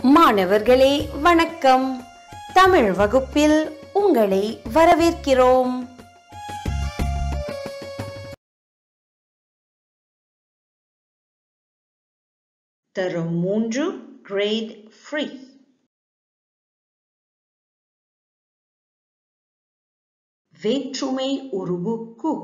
மாணவர்களே வணக்கம் தமிழ் வகுப்பில் உங்களை வரவேற்கிறோம் தரம் மூன்று கிரேட் ஃப்ரீ வேற்றுமை உருவு கு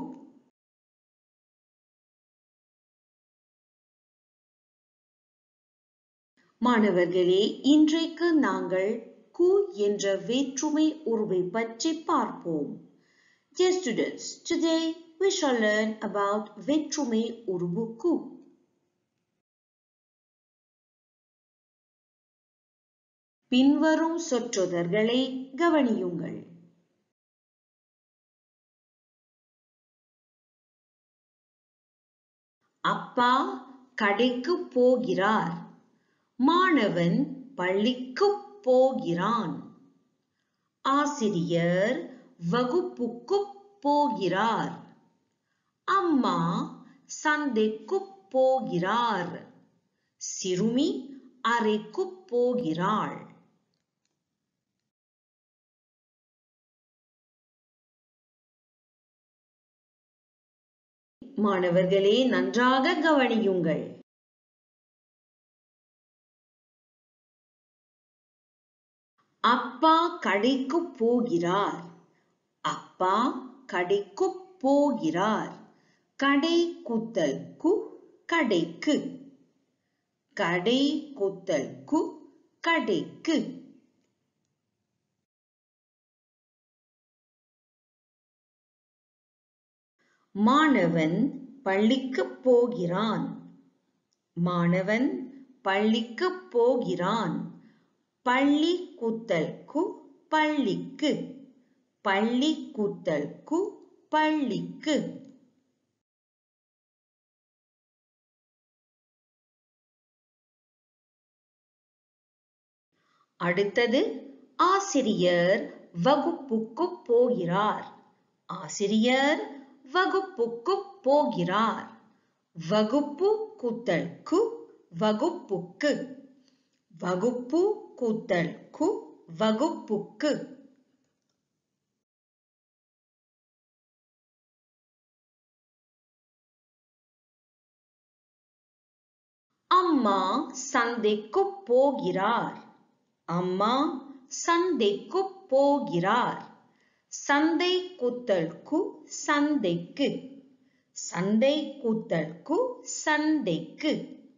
மாணவர்களே இன்றைக்கு நாங்கள் கு என்ற வேற்றுமை உருவை பற்றி பார்ப்போம் Dear students, today we shall learn about வேற்றுமை உருவு கு பின்வரும் சொற்றொடர்களை கவனியுங்கள் அப்பா கடைக்கு போகிறார் மாணவன் பள்ளிக்கு போகிறான் ஆசிரியர் வகுப்புக்கு போகிறார் அம்மா சந்தைக்கு போகிறார் சிறுமி அறைக்கு போகிறாள் மாணவர்களே நன்றாக கவனியுங்கள் அப்பா கடைக்கு போகிறார் அப்பா கடைக்கு போகிறார் கடை குத்தல் கு கடைக்கு கடை குத்தல் கு கடைக்கு மாணவன் பள்ளிக்கு போகிறான் மாணவன் பள்ளிக்கு போகிறான் பள்ளி குத்தல் கு பள்ளிக்கு பள்ளி குத்தல் கு பள்ளிக்கு அடுத்தது ஆசிரியர் வகுப்புக்கு போகிறார் ஆசிரியர் வகுப்புக்கு போகிறார் வகுப்பு கூத்தல் கு வகுப்புக்கு வகுப்பு கூத்தல் கு வகுப்புக்கு அம்மா சந்தைக்கு போகிறார் அம்மா சந்தைக்கு போகிறார் சந்தை கூத்தல் கு சந்தைக்கு சந்தை கூத்தல் கு சந்தைக்கு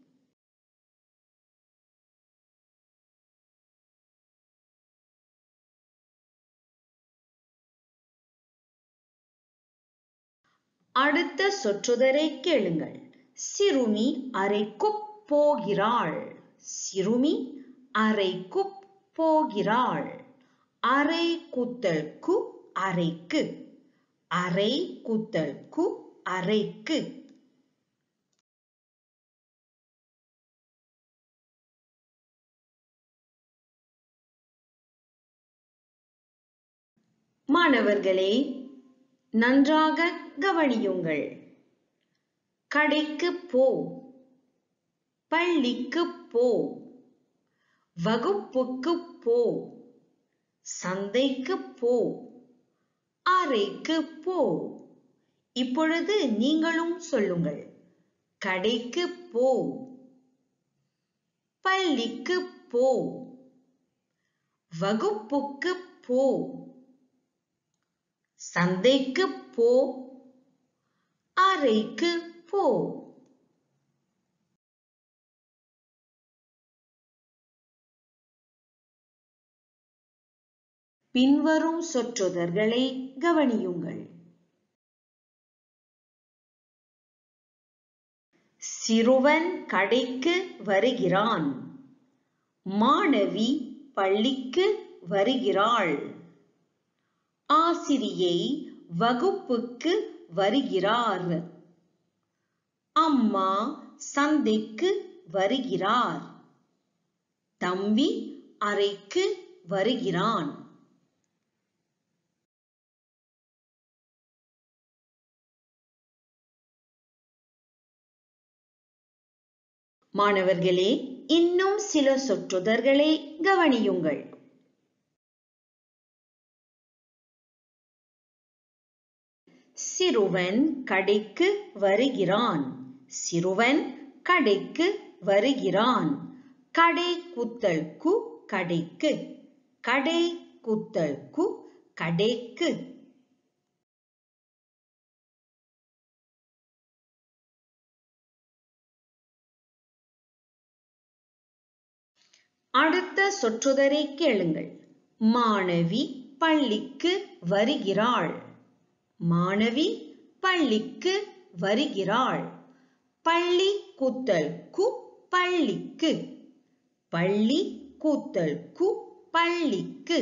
அடுத்த சொற்றொடரை கேளுங்கள் சிறுமி அறைக்கு போகிறாள் சிறுமி அறைக்கு போகிறாள் அறை குத்தல் கு அறைக்கு அறை குத்தல் கு அறைக்கு மாணவர்களே நன்றாக கவனியுங்கள் கடைக்கு போ பள்ளிக்கு போ வகுப்புக்கு போ சந்தைக்கு போ அறைக்கு போ இப்பொழுது நீங்களும் சொல்லுங்கள் கடைக்கு போ பள்ளிக்கு போ வகுப்புக்கு போ சந்தைக்கு போ அறைக்கு போ பின்வரும் சொற்றொடர்களை கவனியுங்கள் சிறுவன் கடைக்கு வருகிறான் மாணவி பள்ளிக்கு வருகிறாள் ஆசிரியை வகுப்புக்கு வருகிறார் அம்மா சந்தைக்கு வருகிறார் தம்பி அறைக்கு வருகிறான் மாணவர்களே இன்னும் சில சொற்றொடர்களை கவனியுங்கள் சிறுவன் கடைக்கு வருகிறான் சிறுவன் கடைக்கு வருகிறான் கடை குத்தல் கு கடைக்கு கடை குத்தல் கு கடைக்கு அடுத்த சொற்றொடரை கேளுங்கள் மாணவி பள்ளிக்கு வருகிறாள் மாணவி பள்ளிக்கு வருகிறாள் பள்ளி கூத்தல் கு பள்ளிக்கு பள்ளி கூத்தல் கு பள்ளிக்கு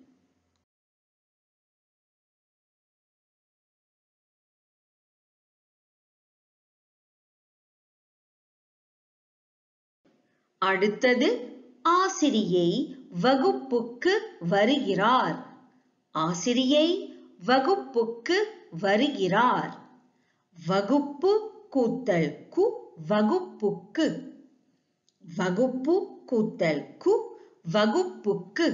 அடுத்தது ஆசிரியை வகுப்புக்கு வருகிறார் ஆசிரியை வகுப்புக்கு வருகிறார் வகுப்பு கூத்தல் கு வகுப்புக்கு வகுப்பு கூத்தல் கு வகுப்புக்கு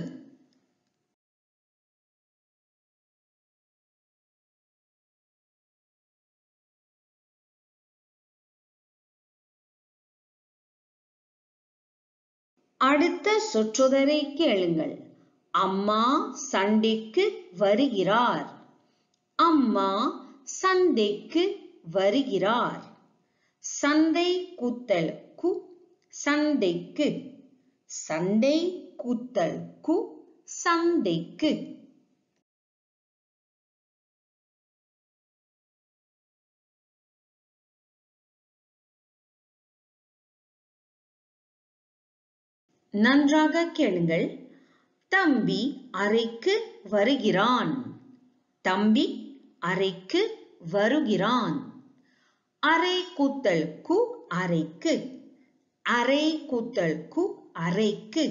அடுத்த சொற்றொடரை கேளுங்கள் அம்மா சண்டைக்கு வருகிறார் அம்மா சந்தைக்கு வருகிறார் சந்தை கூத்தல் கு சந்தைக்கு சண்டை கூத்தல் கு சந்தைக்கு நன்றாக கேளுங்கள் தம்பி அறைக்கு வருகிறான் தம்பி அறைக்கு வருகிறான் அறை கூத்தல் கு அறைக்கு அறை கூத்தல் கு அறைக்கு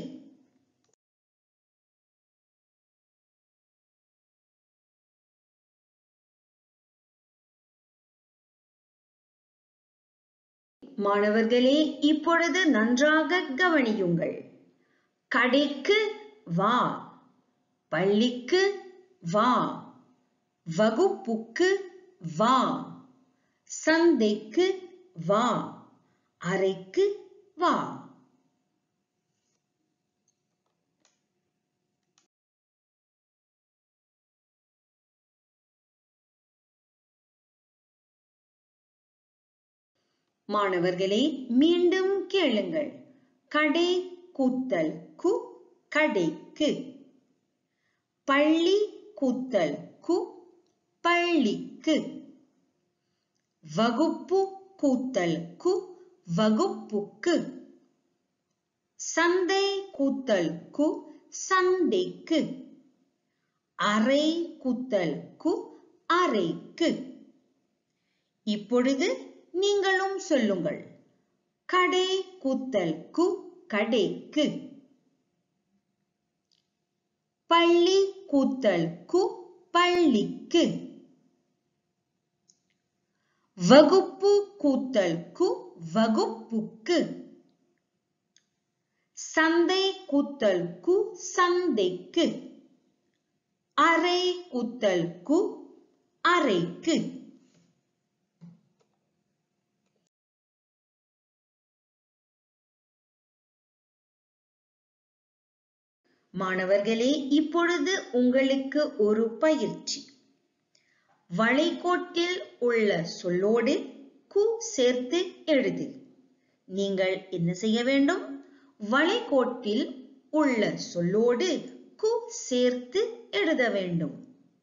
மாணவர்களே இப்பொழுது நன்றாக கவனியுங்கள் கடைக்கு வா பள்ளிக்கு வா வகுப்புக்கு வா சந்தைக்கு வா அறைக்கு வா மாணவர்களே மீண்டும் கேளுங்கள் கடை கூத்தல் கு கடைக்கு பள்ளி கூத்தல் கு பள்ளிக்கு வகுப்பு கூத்தல் கு வகுப்புக்கு சந்தை கூத்தல் கு சந்தைக்கு அறை கூத்தல் கு அறைக்கு இப்பொழுது நீங்களும் சொல்லுங்கள் கடை கூத்தல் கு கடைக்கு பள்ளி கூத்தல் கு பள்ளிக்கு வகுப்பு கூத்தல் கு வகுப்புக்கு சந்தை கூத்தல் கு சந்தைக்கு அறை கூத்தல் கு அறைக்கு மாணவர்களே இப்பொழுது உங்களுக்கு ஒரு பயிற்சி வளைகோட்டில் உள்ள சொல்லோடு கு சேர்த்து எழுது நீங்கள் என்ன செய்ய வேண்டும் வளைகோட்டில் உள்ள சொல்லோடு கு சேர்த்து எழுத வேண்டும்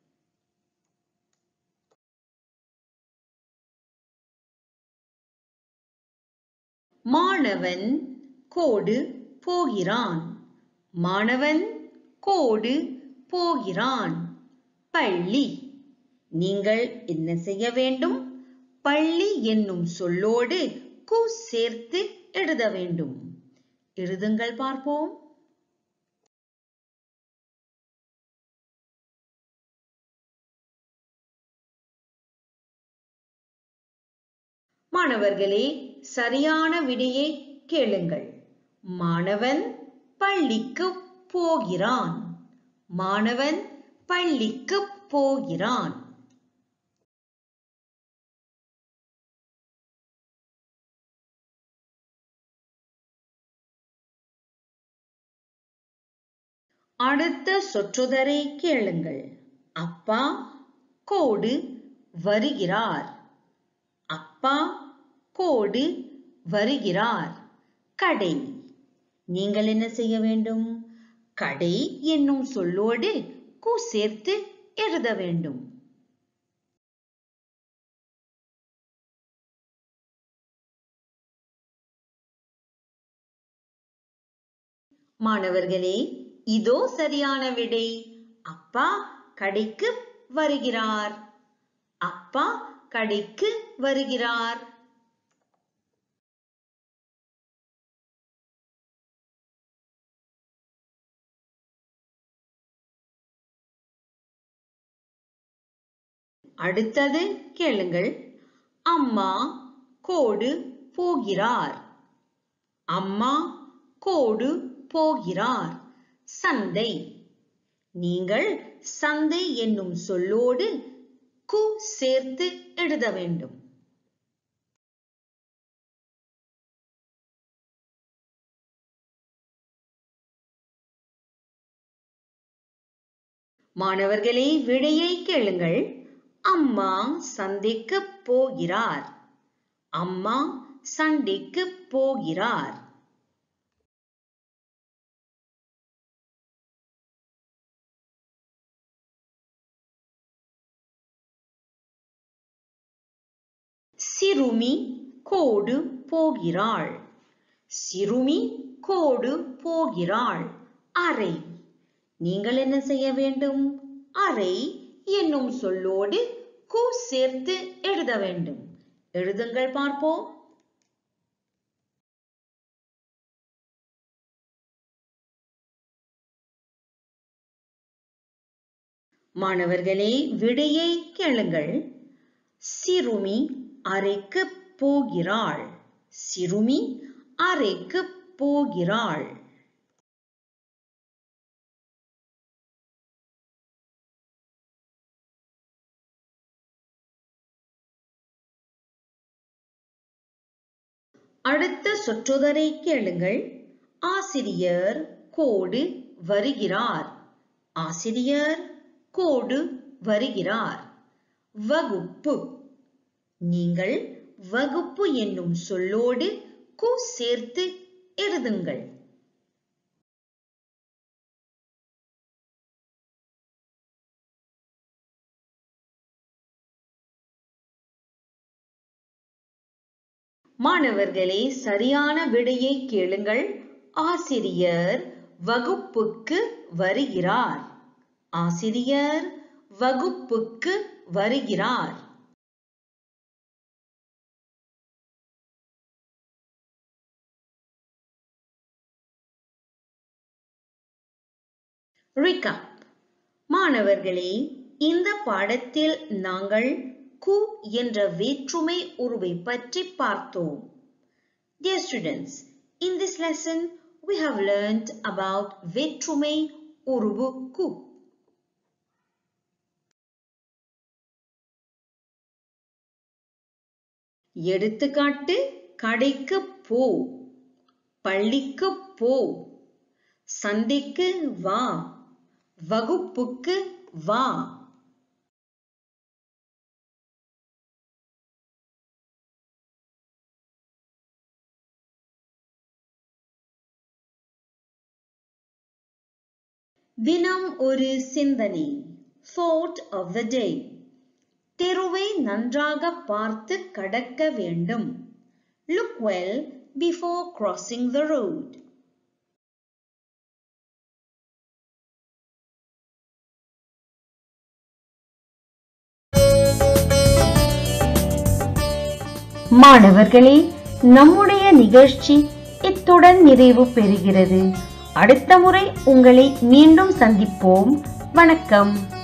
மாணவன் கோடு போகிறான் மாணவன் கோடு போகிறான் பள்ளி நீங்கள் என்ன செய்ய வேண்டும் பள்ளி என்னும் சொல்லோடு கு சேர்த்து எழுத வேண்டும் எழுதுங்கள் பார்ப்போம் மாணவர்களே சரியான விடையை கேளுங்கள் மாணவன் பள்ளிக்கு போகிறான் மாணவன் பள்ளிக்கு போகிறான் அடுத்த சொற்றொடரை கேளுங்கள் அப்பா கோடு வருகிறார் அப்பா கோடு வருகிறார் கடை நீங்கள் என்ன செய்ய வேண்டும் கடை என்னும் சொல்லோடு கு சேர்த்து எழுத வேண்டும் மாணவர்களே இதோ சரியான விடை அப்பா கடைக்கு வருகிறார் அப்பா கடைக்கு வருகிறார் அடுத்தது கேளுங்கள் அம்மா கோடு போகிறார் அம்மா கோடு போகிறார் சந்தை நீங்கள் சந்தை என்னும் சொல்லோடு கு சேர்த்து எழுத வேண்டும் மாணவர்களே விடையை கேளுங்கள் அம்மா சந்தைக்கு போகிறார் அம்மா சண்டைக்கு போகிறார் சிறுமி கோடு போகிறாள் சிறுமி கோடு போகிறாள் அறை நீங்கள் என்ன செய்ய வேண்டும் அறை என்னும் சொல்லோடு கு சேர்த்து எழுத வேண்டும் எழுதுங்கள் பார்ப்போம் மாணவர்களே விடையை கேளுங்கள் சிறுமி அறைக்கு போகிறாள் சிறுமி அறைக்கு போகிறாள் அடுத்த சொற்றொடரை கேளுங்கள் ஆசிரியர் கோடு வருகிறார் ஆசிரியர் கோடு வருகிறார் வகுப்பு நீங்கள் வகுப்பு என்னும் சொல்லோடு கு சேர்த்து எழுதுங்கள் மாணவர்களே சரியான விடையை கேளுங்கள் ஆசிரியர் வகுப்புக்கு வருகிறார் ஆசிரியர் வகுப்புக்கு வருகிறார் Recap மாணவர்களே இந்த பாடத்தில் நாங்கள் கு என்ற வேற்றுமை உருவை பற்றி பார்த்தோம் Dear students, in this lesson we have learned about வேற்றுமை உருவு கு எடுத்துக்காட்டு கடைக்கு போ பள்ளிக்கு போ சந்தைக்கு வா வகுப்புக்கு வா தினம் ஒரு சிந்தனை thought of the day தெருவை நன்றாக பார்த்து கடக்க வேண்டும் look well before crossing the road மாணவர்களே நம்முடைய நிகழ்ச்சி இத்துடன் நிறைவு பெறுகிறது அடுத்த முறை உங்களை மீண்டும் சந்திப்போம் வணக்கம்